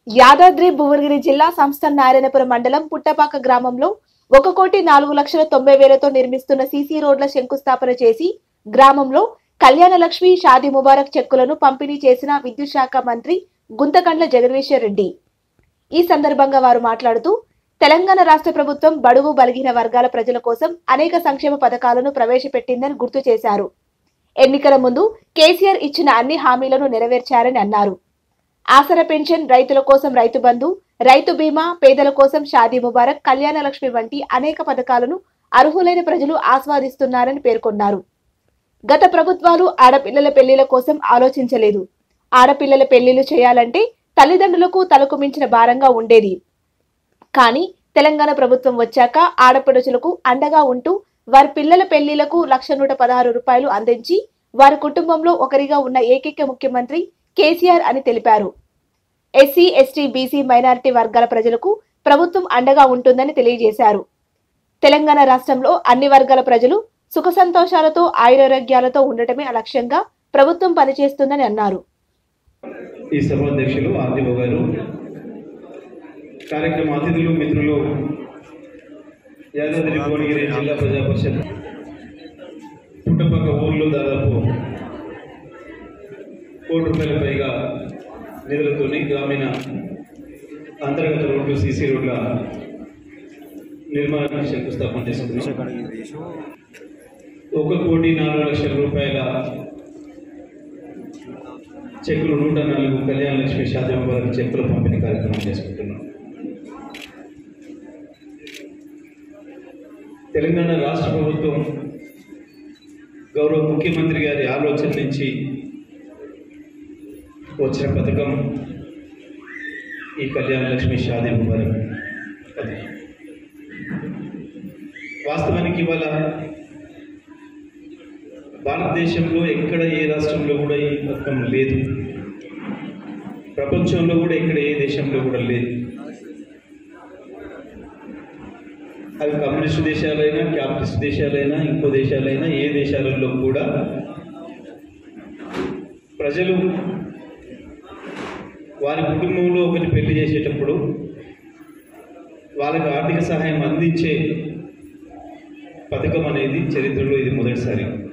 యాదాద్రి భువనగిరి జిల్లా సంస్థ నారాయణపురం మండలం పుట్టపాక గ్రామంలో ఒక కోటి నాలుగు లక్షల తొంభై వేలతో నిర్మిస్తున్న సీసీ రోడ్ల శంకుస్థాపన చేసి గ్రామంలో కళ్యాణ లక్ష్మి షాదీ ముబారక్ చెక్కులను పంపిణీ చేసిన విద్యుత్ శాఖ మంత్రి గుంతకండ్ల జగదీశ్వర్ రెడ్డి ఈ సందర్భంగా వారు మాట్లాడుతూ తెలంగాణ రాష్ట్ర ప్రభుత్వం బడుగు బలిగిన వర్గాల ప్రజల కోసం అనేక సంక్షేమ పథకాలను ప్రవేశపెట్టిందని గుర్తు చేశారు ఎన్నికల ముందు కేసీఆర్ ఇచ్చిన అన్ని హామీలను నెరవేర్చారని అన్నారు ఆసర పెన్షన్ రైతుల కోసం రైతు బంధు రైతు బీమా పేదల కోసం షాదీ ముబారక్ కళ్యాణ లక్ష్మి వంటి అనేక పథకాలను అర్హులైన ప్రజలు ఆస్వాదిస్తున్నారని పేర్కొన్నారు గత ప్రభుత్వాలు ఆడపిల్లల పెళ్లిల కోసం ఆలోచించలేదు ఆడపిల్లల పెళ్లిళ్లు చేయాలంటే తల్లిదండ్రులకు తలకు మించిన భారంగా ఉండేది కానీ తెలంగాణ ప్రభుత్వం వచ్చాక ఆడపడుచులకు అండగా ఉంటూ వారి పిల్లల పెళ్లిలకు లక్ష నూట పదహారు రూపాయలు అందించి వారి కుటుంబంలో ఒకరిగా ఉన్న ఏకైక ముఖ్యమంత్రి కేసీఆర్ అని తెలిపారు ఎస్సీ ఎస్టీ బీసీ మైనారిటీ వర్గాల ప్రజలకు ప్రభుత్వం అండగా ఉంటుందని తెలియజేశారు తెలంగాణ రాష్ట్రంలో అన్ని వర్గాల ప్రజలు సుఖ సంతోషాలతో ఆయురారోగ్యాలతో ఉండటమే లక్ష్యంగా ప్రభుత్వం పనిచేస్తుందని అన్నారు ఈ సభాధ్యక్షులు ఆర్దీబో గారు కార్యక్రమ అతిథులు మిత్రులు యాదాద్రి భువనగిరి జిల్లా ప్రజా పరిషత్ పుట్టపక్క ఊర్లో దాదాపు కోటి రూపాయల పైగా నిధులతోని గ్రామీణ అంతర్గత రోడ్లు సీసీ రోడ్ల నిర్మాణానికి శంకుస్థాపన చేసుకున్నాం ఒక కోటి నాలుగు లక్షల రూపాయల చెక్కులు నూట నాలుగు కళ్యాణ లక్ష్మి శాతం వరకు చెక్కుల పంపిణీ కార్యక్రమం చేసుకుంటున్నాం తెలంగాణ రాష్ట్ర ప్రభుత్వం గౌరవ ముఖ్యమంత్రి గారి ఆలోచన నుంచి వచ్చిన పథకం ఈ కళ్యాణ లక్ష్మి షాదీ ముబారక్ అది వాస్తవానికి ఇవాళ భారతదేశంలో ఎక్కడ ఏ రాష్ట్రంలో కూడా ఈ పథకం లేదు ప్రపంచంలో కూడా ఎక్కడ ఏ దేశంలో కూడా లేదు అవి కమ్యూనిస్ట్ దేశాలైనా క్యాపిటలిస్ట్ దేశాలైనా ఇంకో దేశాలైనా ఏ దేశాలలో కూడా ప్రజలు వారి కుటుంబంలో ఒకటి పెళ్లి చేసేటప్పుడు వాళ్ళకి ఆర్థిక సహాయం అందించే పథకం అనేది చరిత్రలో ఇది మొదటిసారి